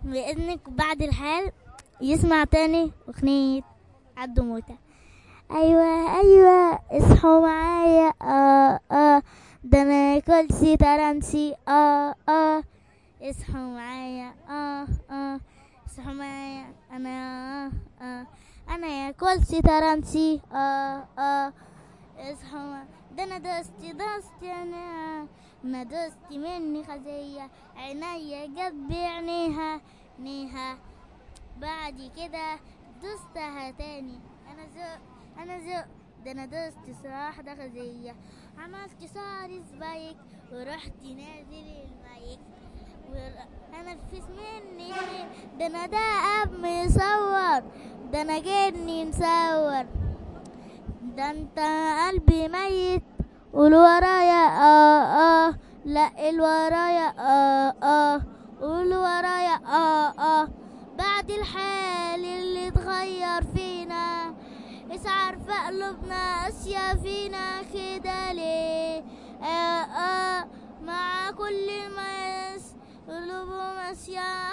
بإذنك بعد الحال يسمع تاني أغنية عبده موتة أيوة أيوة اصحوا معايا آه آه ده أنا كل ترنسي آه آه اصحوا معايا آه آه اصحوا معايا أنا آه آه أنا يا كل ترنسي آه آه اصحوا معايا ده أنا دوستي دوستي أنا أنا دوستي مني خزية عينيا جنب عينيها عينيها بعد كده دوستها تاني انا ذوق انا ذوق ده انا دوست واحدة خزية عملت صار سبايك ورحت نازل المايك ور- انا في مني ده انا ده اب مصور ده انا جني مصور ده انت قلبي ميت قول ورايا اه اه لا الورايا اه اه قول ورايا اه اه بعد الحال اللي اتغير فينا مش عارفة قلوبنا قاسية فينا كده ليه آه آه مع كل الناس قلوبهم قاسية